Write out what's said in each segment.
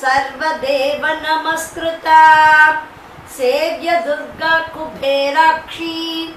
सर्वदेव नमस्कृता सेव्य दुर्गा कुबेराक्षी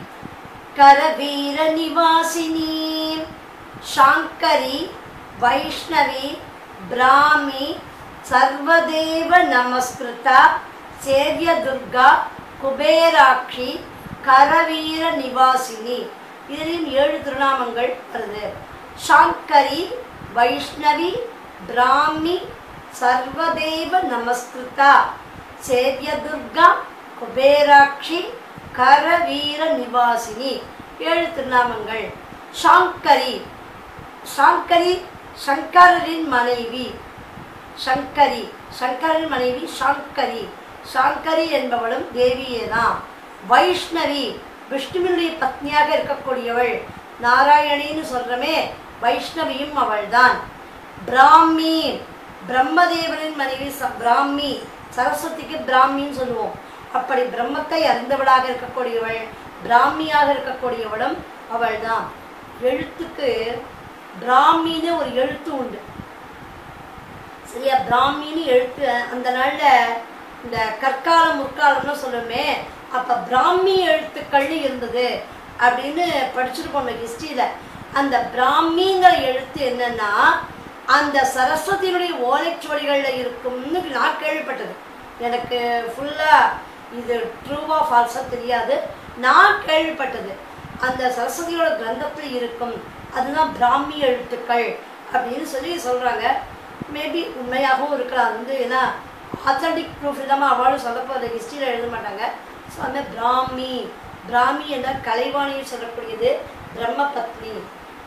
करवीरनिवासिनी शाङ्करी वैष्णवी ब्राह्मी सर्वदेव नमस्कृता सेव्य दुर्गा குபேராட்சி கரவீர நிவாசினி இதிலும் ஏழு திருநாமங்கள் வருது சாங்கரி வைஷ்ணவி பிராமி சர்வதேவ நமஸ்கிருதா சேவிய துர்கா குபேராட்சி கரவீர நிவாசினி ஏழு திருநாமங்கள் சாங்கரி சாங்கரி சங்கரின் மனைவி சங்கரி சங்கரின் மனைவி சாங்கரி சாங்கரி என்பவளும் தேவியே தான் வைஷ்ணவி விஷ்ணுவினுடைய பத்னியாக இருக்கக்கூடியவள் நாராயணின்னு சொல்றமே வைஷ்ணவியும் அவள்தான் பிராமி பிரம்மதேவனின் மனைவி ச பிராமி சரஸ்வதிக்கு பிராமின்னு சொல்லுவோம் அப்படி பிரம்மத்தை அறிந்தவளாக இருக்கக்கூடியவள் பிராமியாக இருக்கக்கூடியவளும் அவள்தான் எழுத்துக்கு பிராமின்னு ஒரு எழுத்து உண்டு சரியா பிராமின்னு எழுத்து அந்த நாள்ல இந்த கற்காலம் முற்காலம்னு சொல்லுமே அப்ப பிராமி எழுத்துக்கள்னு இருந்தது அப்படின்னு படிச்சிருக்கோம் ஹிஸ்டரியில அந்த பிராமிங்கிற எழுத்து என்னன்னா அந்த சரஸ்வதியினுடைய ஓலைச்சுவடிகள்ல இருக்கும்னு நான் கேள்விப்பட்டது எனக்கு ஃபுல்லா இது ட்ரூவா ஃபால்ஸா தெரியாது நான் கேள்விப்பட்டது அந்த சரஸ்வதியோட கிரந்தத்தில் இருக்கும் அதுதான் பிராமி எழுத்துக்கள் அப்படின்னு சொல்லி சொல்றாங்க மேபி உண்மையாகவும் இருக்கலாம் அது வந்து ஏன்னா ஆத்தன்டிக் ப்ரூஃப் இல்லாமல் அவளும் சொல்ல போகிற ஹிஸ்ட்ரியில் எழுத மாட்டாங்க ஸோ அந்த பிராமி பிராமி என்ற கலைவாணியில் சொல்லக்கூடியது பிரம்ம பத்னி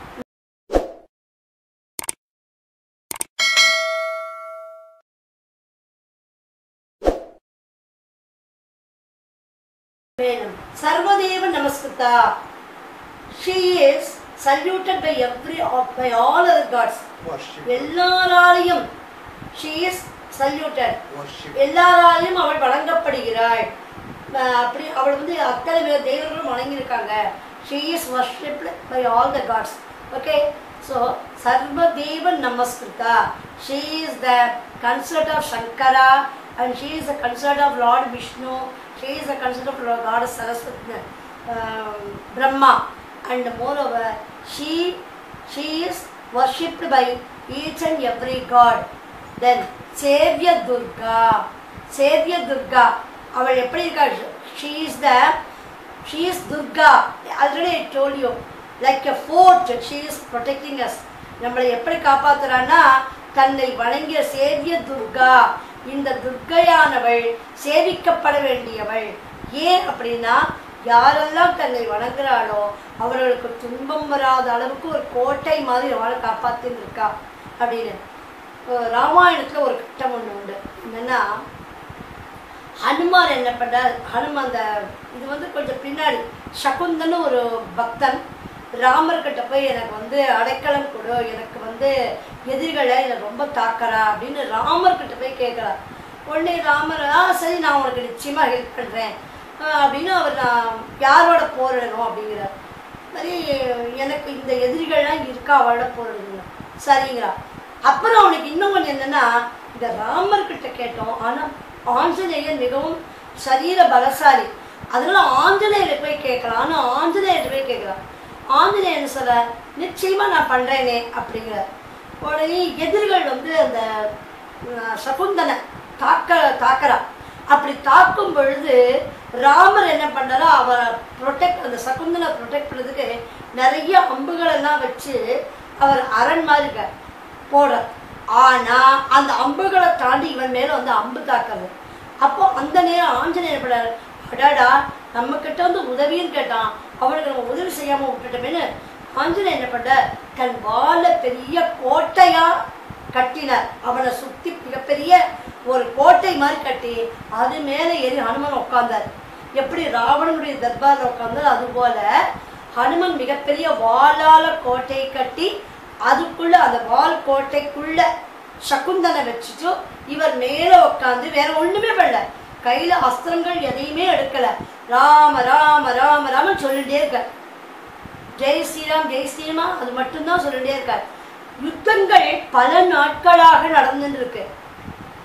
மேலும் சர்வதேவ நமஸ்கிருதா she is saluted by every by all other gods Worship. எல்லாராலையும் ஷீ இஸ் சல்யூட்டட் Worship. எல்லாராலையும் அவள் வணங்கப்படுகிறாள் அஹ் அப்படி அவள் வந்து அத்தனை பேர் தெய்வங்களும் வணங்கியிருக்காங்க she is worshipped by all the gods okay so சர்வதேவ நமஸ்கிருதா she is the consort of Shankara and she is the consort of lord Vishnu she is the consort of god Saraswati Brahma and more over she she is worshipped by each and every god then சேவிய துர்கா சேவிய துர்கா அவள் எப்படி இருக்கா she is the she is Durga already I told you like a fort she is protecting us நம்மளை எப்படி காப்பாத்துறான்னா தன்னை வணங்கிய சேவிய துர்கா இந்த துர்க்கையானவள் சேவிக்கப்பட வேண்டியவள் ஏன் அப்படின்னா யாரெல்லாம் தன்னை வணங்குறாளோ அவர்களுக்கு துன்பம் வராத அளவுக்கு ஒரு கோட்டை மாதிரி அவளை காப்பாத்தின்னு இருக்கா அப்படின்னு அஹ் ராமாயணத்துல ஒரு கட்டம் ஒண்ணு உண்டு என்னன்னா ஹனுமார் என்ன பண்றார் ஹனுமான் அந்த இது வந்து கொஞ்சம் பின்னாடி சகுந்தன்னு ஒரு பக்தன் ராமர்கிட்ட போய் எனக்கு வந்து அடைக்கலம் கொடு எனக்கு வந்து எதிரிகளை என்னை ரொம்ப தாக்கறா அப்படின்னு ராமர்கிட்ட போய் கேட்குறார் உடனே ராமர் ஆ சரி நான் உனக்கு நிச்சயமா ஹெல்ப் பண்றேன் ஆஹ் அப்படின்னு அவர் நான் யாரோட போரிடணும் அப்படிங்கிறார் மாதிரி எனக்கு இந்த எதிரிகள்லாம் இருக்கா அவளோட போரிடணும் சரிங்கிறா அப்புறம் அவனுக்கு இன்னும் கொஞ்சம் என்னன்னா இந்த ராமர்கிட்ட கேட்டோம் ஆனா ஆஞ்சநேயர் மிகவும் சரீர பலசாலி அதனால ஆஞ்சநேயரை போய் கேட்கலாம் ஆனா ஆஞ்சநேயர் போய் கேட்கலாம் ஆஞ்சநேயர் என்ன சொல்ல நிச்சயமா நான் பண்றேனே அப்படிங்கிறார் உடனே எதிரிகள் வந்து அந்த அஹ், சகுந்தனை தாக்க தாக்குறா அப்படி தாக்கும் பொழுது ராமர் என்ன பண்ணாரோ அவரை ப்ரொடெக்ட் அந்த சகுந்தனை ப்ரொடெக்ட் பண்ணதுக்கு நிறைய அம்புகள் எல்லாம் வச்சு அவர் அரண் மாதிரி இருக்கார் போடுறார் ஆனா அந்த அம்புகளை தாண்டி இவன் மேல வந்து அம்பு தாக்குறது அப்போ அந்த நேரம் ஆஞ்சநேயர் படாரு அடாடா நம்ம கிட்ட வந்து உதவின்னு கேட்டான் அவனுக்கு நம்ம உதவி செய்யாம விட்டுட்டோமேனு ஆஞ்சநேயர் என்ன பண்ண தன் வாழ பெரிய கோட்டையா கட்டினார் அவனை சுத்தி மிகப்பெரிய ஒரு கோட்டை மாதிரி கட்டி அது மேல ஏறி ஹனுமன் உட்கார்ந்தார் எப்படி ராவணனுடைய தர்பார்ல உட்கார்ந்தார் அது போல ஹனுமன் மிகப்பெரிய வாளால கோட்டை கட்டி அதுக்குள்ள அந்த வால் கோட்டைக்குள்ள சகுந்தனை வச்சுட்டு இவர் மேல உட்காந்து வேற ஒண்ணுமே பண்ணல கையில அஸ்திரங்கள் எதையுமே எடுக்கல ராம ராம ராம ராமன் சொல்லிட்டே இருக்கார் ஜெய் ஸ்ரீராம் ஜெய் ஸ்ரீராம் அது மட்டும்தான் சொல்லிட்டே இருக்கார் யுத்தங்கள் பல நாட்களாக நடந்துட்டு இருக்கு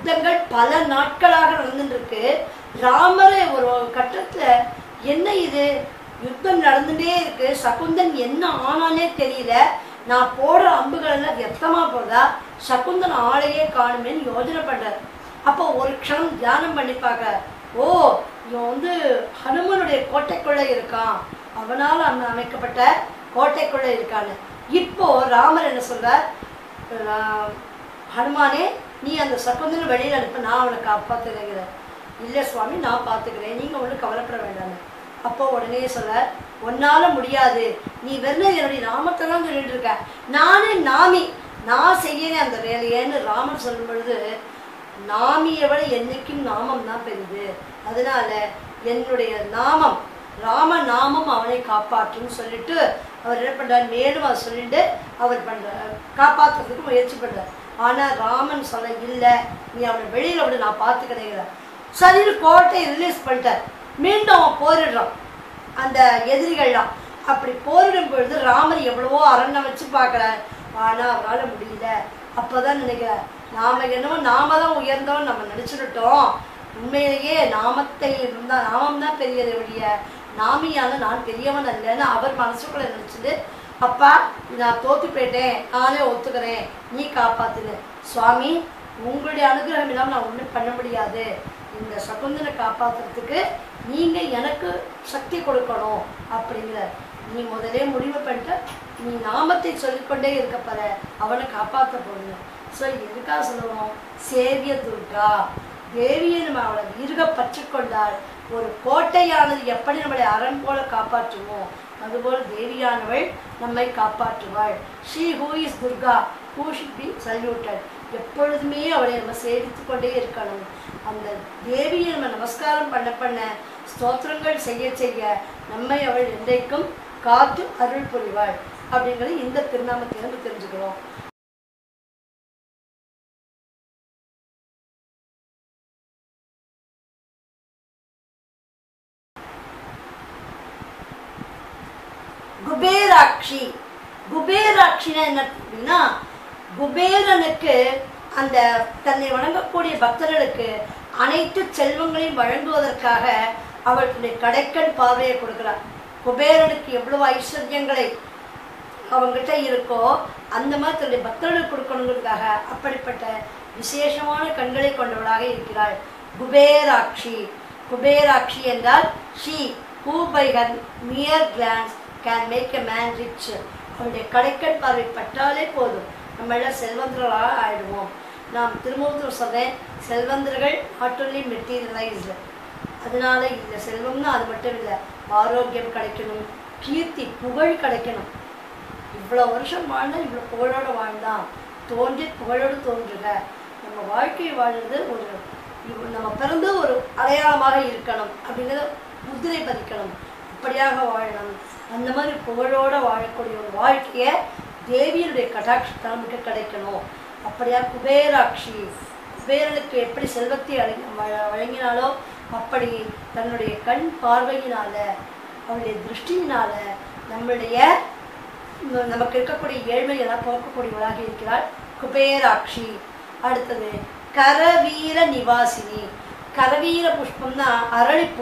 யுத்தங்கள் பல நாட்களாக நடந்துட்டு இருக்கு ராமரை ஒரு கட்டத்துல என்ன இது யுத்தம் நடந்துட்டே இருக்கு சகுந்தன் என்ன ஆனானே தெரியல நான் போடுற அம்புகள் எல்லாம் வியர்த்தமா போதா சகுந்தன் ஆளையே காணுமேன்னு யோஜனை பண்றாரு அப்போ ஒரு க்ஷணம் தியானம் பண்ணி பார்க்க ஓ இவன் வந்து ஹனுமனுடைய கோட்டைக்குள்ள இருக்கான் அவனால் அம- அமைக்கப்பட்ட கோட்டைக்குள்ள இருக்கான்னு இப்போ ராமர் என்ன சொல்றார் நான் ஹனுமானே நீ அந்த சகுந்தனை வெளியில் அனுப்ப நான் அவனை காப்பாற்றுகிறேன் இல்லை சுவாமி நான் பார்த்துக்கிறேன் நீங்கள் ஒன்றும் கவலைப்பட வேண்டாம் அப்போ உடனே சொல்ல உன்னால முடியாது நீ வெறும் என்னுடைய நாமத்தை தான் சொல்லிட்டு இருக்க நானே நாமி நான் செய்யறேன் அந்த வேலையேன்னு ராமர் சொல்லும் பொழுது நாமியை விட என்னைக்கும் நாமம் தான் பெரிது அதனால என்னுடைய நாமம் ராம நாமம் அவனை காப்பாற்றுன்னு சொல்லிட்டு அவர் என்ன பண்றார் மேலும் அவர் சொல்லிட்டு அவர் பண்றார் காப்பாற்றுறதுக்கு முயற்சி பண்றார் ஆனா ராமன் சொல்ல இல்லை நீ அவனை வெளியில விட நான் பார்த்துக்கிறேங்கிறார் சரின்னு கோட்டையை ரிலீஸ் பண்ணிட்டார் மீண்டும் அவன் போரிடுறான் அந்த எதிரிகள்லாம் அப்படி போரிடும் பொழுது ராமர் எவ்வளவோ அரண்ணை வச்சு பார்க்குறார் ஆனா அவரால் முடியல அப்பதான் நினைக்கிறார் நாம என்னவோ நாம தான் உயர்ந்தோம் நம்ம நினைச்சுட்டோம் உண்மையிலேயே நாமத்தை இருந்தா நாமம் தான் பெரியதை ஒழிய நாமியால நான் பெரியவன் அல்லன்னு அவர் மனசுக்குள்ள நினைச்சிட்டு அப்பா நான் தோத்து போயிட்டேன் நானே ஒத்துக்கிறேன் நீ காப்பாத்துங்க சுவாமி உங்களுடைய அனுகிரகம் இல்லாமல் நான் ஒன்றும் பண்ண முடியாது இந்த சகுந்தனை காப்பாத்துறதுக்கு நீங்க எனக்கு சக்தி கொடுக்கணும் அப்படிங்கிற நீ முதலே முடிவு பண்ணிட்டு நீ நாமத்தை சொல்லிக்கொண்டே இருக்க பாரு அவனை காப்பாற்ற போடுங்க ஸோ எதுக்காக சொல்லுவோம் சேவிய துர்கா தேவியை நம்ம அவளை இருக பற்றி கொண்டால் ஒரு கோட்டையானது எப்படி நம்மளை அரண் போல காப்பாற்றுமோ அதுபோல் தேவியானவள் நம்மை காப்பாற்றுவாள் she who is Durga who should be saluted எப்பொழுதுமே அவளை நம்ம சேவித்து கொண்டே இருக்கணும் அந்த தேவியை நம்ம நமஸ்காரம் பண்ண பண்ண ஸ்தோத்திரங்கள் செய்ய செய்ய நம்மை அவள் என்றைக்கும் காத்து அருள் புரிவாள் அப்படிங்கிறது இந்த திருநாமத்திலிருந்து தெரிஞ்சுக்கிறோம் குபேராட்சி குபேராட்சினா என்ன அப்படின்னா குபேரனுக்கு அந்த தன்னை வணங்கக்கூடிய பக்தர்களுக்கு அனைத்து செல்வங்களையும் வழங்குவதற்காக அவர்களுடைய கடைக்கண் பார்வையை கொடுக்கிறார் குபேரனுக்கு எவ்வளவு ஐஸ்வர்யங்களை அவங்ககிட்ட இருக்கோ அந்த மாதிரி தன்னுடைய பக்தர்களுக்கு கொடுக்கணுங்கிறதுக்காக அப்படிப்பட்ட விசேஷமான கண்களை கொண்டவளாக இருக்கிறாள் குபேராட்சி குபேராட்சி என்றால் she who by her mere glance can make a man rich அவருடைய கடைக்கண் பார்வை பட்டாலே போதும் நம்ம எல்லாம் செல்வந்தர்களாக ஆயிடுவோம் நாம் திருமூர்த்தூர் சொன்னேன் செல்வந்தர்கள் நாட் ஒன்லி மெட்டீரியலைஸ்டு அதனால இந்த செல்வம்னா அது மட்டும் இல்லை ஆரோக்கியம் கிடைக்கணும் கீர்த்தி புகழ் கிடைக்கணும் இவ்வளோ வருஷம் வாழ்ந்தா இவ்வளோ புகழோட வாழ்ந்தான் தோன்றி புகழோடு தோன்றுக நம்ம வாழ்க்கை வாழ்றது ஒரு இவ்- நம்ம பிறந்து ஒரு அடையாளமாக இருக்கணும் அப்படிங்கிறத முத்திரை பதிக்கணும் அப்படியாக வாழணும் அந்த மாதிரி புகழோட வாழக்கூடிய ஒரு வாழ்க்கையை தேவியருடைய கடாட்சத்தால் நமக்கு கிடைக்கணும் அப்படியா குபேராட்சி குபேரனுக்கு எப்படி செல்வத்தை அழி- வ- வழங்கினாலோ அப்படி தன்னுடைய கண் பார்வையினால அவளுடைய திருஷ்டியினால நம்மளுடைய ந- நமக்கு இருக்கக்கூடிய ஏழ்மையெல்லாம் போக்கக்கூடியவளாக இருக்கிறாள் குபேராட்சி அடுத்தது கரவீர நிவாசினி கரவீர புஷ்பம்னா அரளிப்பூ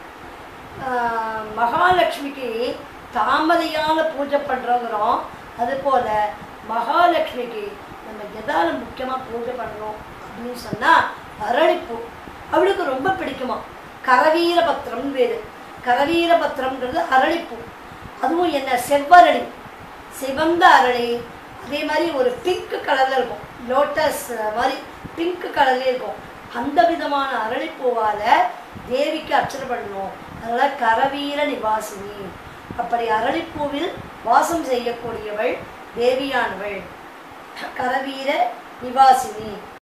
ஆஹ் மகாலட்சுமிக்கு தாமரையால பூஜை பண்றோங்கிறோம் அதுபோல மகாலட்சுமிக்கு நம்ம எதால முக்கியமா பூஜை பண்ணணும் அப்படின்னு சொன்னா அரளிப்பூ அவளுக்கு ரொம்ப பிடிக்குமா கரவீர பத்திரம் வேறு கரவீர பத்திரம்ங்கிறது அரளிப்பூ அதுவும் என்ன செவ்வரளி சிவந்த அரளி அதே மாதிரி ஒரு பிங்க் கலர்ல இருக்கும் லோட்டஸ் மாதிரி பிங்க் கலர்ல இருக்கும் அந்த விதமான அரளிப்பூவால தேவிக்கு அர்ச்சனை பண்ணணும் அதனால கரவீர நிவாசினி அப்படி அரளிப்பூவில் வாசம் செய்யக்கூடியவள் தேவியானவள் கரவீர நிவாசினி